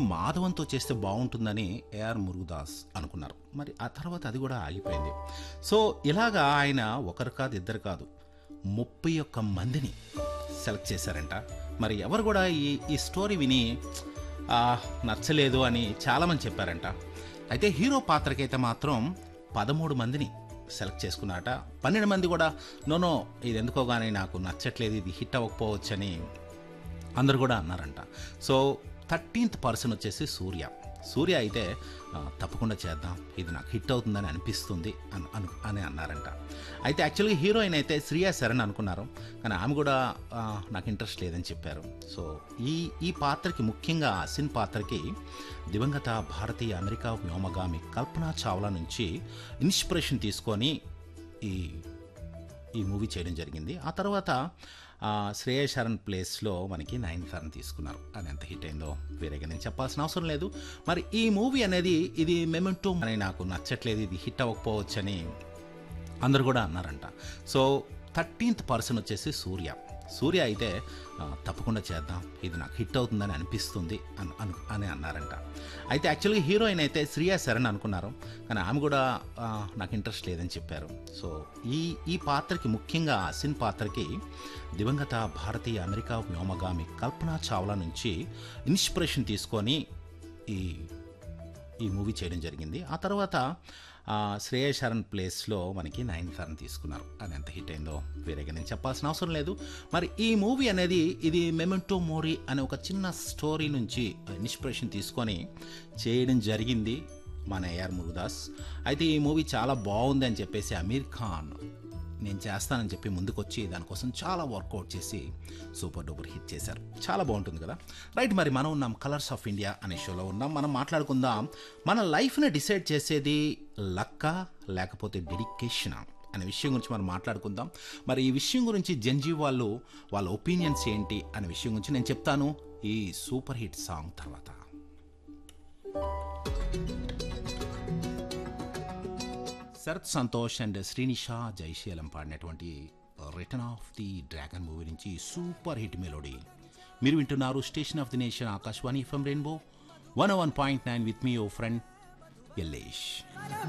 మాధవంతో చేస్తే బాగుంటుందని ఏఆర్ మురుగదాస్ అనుకున్నారు మరి ఆ తర్వాత అది కూడా ఆగిపోయింది సో ఇలాగా ఆయన ఒకరు కాదు ఇద్దరు కాదు ముప్పై ఒక్క మందిని సెలెక్ట్ చేశారంట మరి ఎవరు కూడా ఈ ఈ స్టోరీ విని ఆ, నచ్చలేదు అని చాలామంది చెప్పారంట అయితే హీరో పాత్రకైతే మాత్రం పదమూడు మందిని సెలెక్ట్ చేసుకున్నారట పన్నెండు మంది కూడా నోనో ఇది ఎందుకో కానీ నాకు నచ్చట్లేదు ఇది హిట్ అవ్వకపోవచ్చని అందరు కూడా అన్నారంట సో థర్టీన్త్ పర్సన్ వచ్చేసి సూర్య సూర్య అయితే ఆ, తప్పకుండా చేద్దాం ఇది నాకు హిట్ అవుతుందని అనిపిస్తుంది అని అను అని అన్నారంట అయితే యాక్చువల్గా హీరోయిన్ అయితే శ్రియా శరణ్ అనుకున్నారు కానీ ఆమె కూడా ఆ, నాకు ఇంట్రెస్ట్ లేదని చెప్పారు సో ఈ ఈ పాత్రకి ముఖ్యంగా అసిన్ పాత్రకి దివంగత భారతీయ అమెరికా వ్యోమగామి కల్పనా చావ్లా నుంచి ఇన్స్పిరేషన్ తీసుకొని ఈ ఈ మూవీ చేయడం జరిగింది ఆ తర్వాత ఆ, శ్రేయ శరణ్ ప్లేస్లో మనకి నైన్ శరణ్ తీసుకున్నారు అది ఎంత హిట్ అయిందో వేరేగా నేను చెప్పాల్సిన అవసరం లేదు మరి ఈ మూవీ అనేది ఇది మెమెంటో అని నాకు నచ్చట్లేదు ఇది హిట్ అవ్వకపోవచ్చని అందరు కూడా అన్నారంట సో థర్టీన్త్ పర్సన్ వచ్చేసి సూర్య సూర్య అయితే ఆ, తప్పకుండా చేద్దాం ఇది నాకు హిట్ అవుతుందని అనిపిస్తుంది అని అను అని అన్నారంట అయితే యాక్చువల్గా హీరోయిన్ అయితే శ్రియా శరణ్ అనుకున్నారు కానీ ఆమె కూడా ఆ, నాకు ఇంట్రెస్ట్ లేదని చెప్పారు సో ఈ ఈ పాత్రకి ముఖ్యంగా అసిన్ పాత్రకి దివంగత భారతీయ అమెరికా వ్యోమగామి కల్పనా చావ్లా నుంచి ఇన్స్పిరేషన్ తీసుకొని ఈ ఈ మూవీ చేయడం జరిగింది ఆ తర్వాత ఆ, శ్రేయ శరణ్ ప్లేస్లో మనకి నైన్ శరణ్ తీసుకున్నారు అది ఎంత హిట్ అయిందో వేరేగా నేను చెప్పాల్సిన అవసరం లేదు మరి ఈ మూవీ అనేది ఇది మెమెంటో మోరీ అనే ఒక చిన్న స్టోరీ నుంచి ఇన్స్పిరేషన్ తీసుకొని చేయడం జరిగింది మన ఏఆర్ మురుదాస్ అయితే ఈ మూవీ చాలా బాగుంది అని చెప్పేసి అమీర్ ఖాన్ నేను చేస్తానని చెప్పి ముందుకొచ్చి దానికోసం చాలా వర్కౌట్ చేసి సూపర్ డూపర్ హిట్ చేశారు చాలా బాగుంటుంది కదా రైట్ మరి మనం ఉన్నాం కలర్స్ ఆఫ్ ఇండియా అనే షోలో ఉన్నాం మనం మాట్లాడుకుందాం మన లైఫ్ని డిసైడ్ చేసేది లక్క లేకపోతే డెడికేషనా అనే విషయం గురించి మనం మాట్లాడుకుందాం మరి ఈ విషయం గురించి జంజీ వాళ్ళు వాళ్ళ ఒపీనియన్స్ ఏంటి అనే విషయం గురించి నేను చెప్తాను ఈ సూపర్ హిట్ సాంగ్ తర్వాత శరత్ సంతోష్ అండ్ శ్రీనిషా జైశీలం పాడినటువంటి return of the dragon movie నుంచి సూపర్ హిట్ మెలోడీ మీరు వింటున్నారు station of the nation Akashvani from rainbow one one point nine with మీ ఓ ఫ్రెండ్ ఎల్లేష్